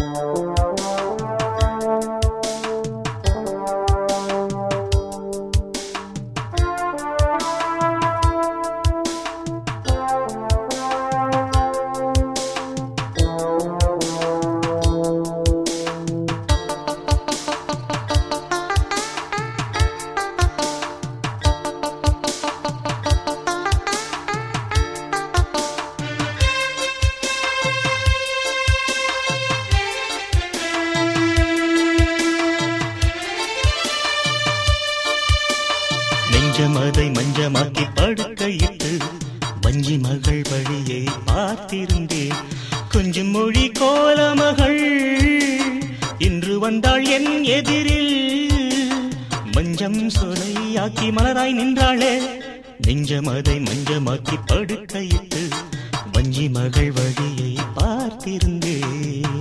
நெஞ்சமதை மஞ்சமாக்கி படுக்கையிட்டு வஞ்சி மகள் வழியை பார்த்திருந்தேன் கொஞ்சம் மொழி கோலமகள் இன்று வந்தாள் என் எதிரில் மஞ்சம் சொலையாக்கி மலராய் நின்றாளே நெஞ்சமதை மஞ்சமாக்கி படுக்கையிட்டு வஞ்சி மகள் வழியை பார்த்திருந்தேன்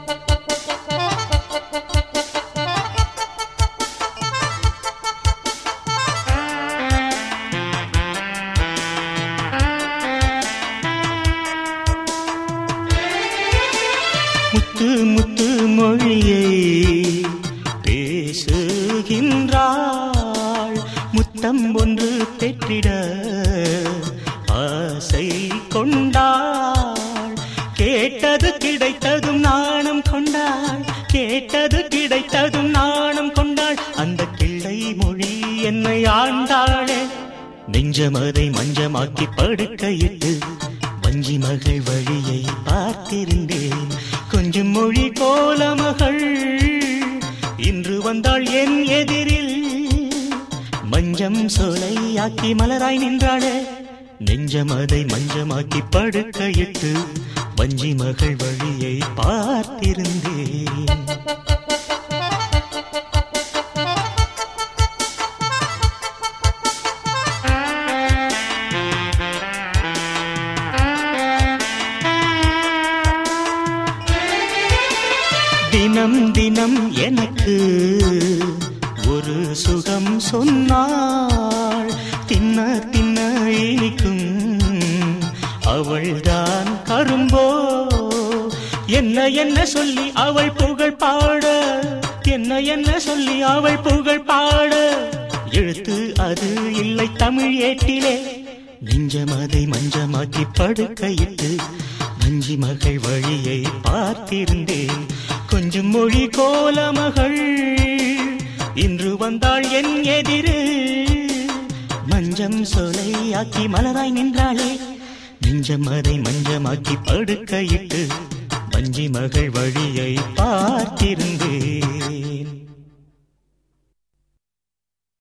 முத்து முத்து மொழியை பேசுகின்றாள் முத்தம் ஒன்று பெற்றிட ஆசை கொண்டாள் கேட்டது கிடைத்ததும் நாணம் கொண்டாள் கேட்டது கிடைத்ததும் நாணம் கொண்டாள் அந்த கிள்ளை மொழி என்னை ஆண்டாளே நெஞ்சமதை மஞ்சமாக்கி படுக்கையிட்டு வஞ்சி மகள் வழியை பார்த்திருந்தேன் கொஞ்சம் மொழி கோலமகள் இன்று வந்தாள் என் எதிரில் மஞ்சம் சோலையாக்கி மலராய் நின்றாளே நெஞ்சமதை மஞ்சமாக்கி படுக்கையிட்டு வஞ்சி மகள் வழியை பார்த்திருந்தேன் தினம் தினம் எனக்கு ஒரு சுகம் சொன்னாள் தின்ன தின்ன இனிக்கும் அவள்தான் கரும்போ என்ன என்ன சொல்லி அவள் புகழ் பாட என்ன என்ன சொல்லி அவள் புகழ் பாட எழுத்து அது இல்லை தமிழ் ஏட்டிலே நெஞ்சமதை மஞ்சமாக்கி படுக்கையிட்டு வஞ்சி மகள் வழியை பார்த்திருந்தேன் கொஞ்சம் மொழி கோலமகள் இன்று வந்தாள் என் எதிரு மஞ்சம் சோலையாக்கி மலராய் நின்றாளே நெஞ்சம் அதை மஞ்சமாக்கி படுக்கையிட்டு வஞ்சி மகள் வழியை பார்த்திருந்தேன்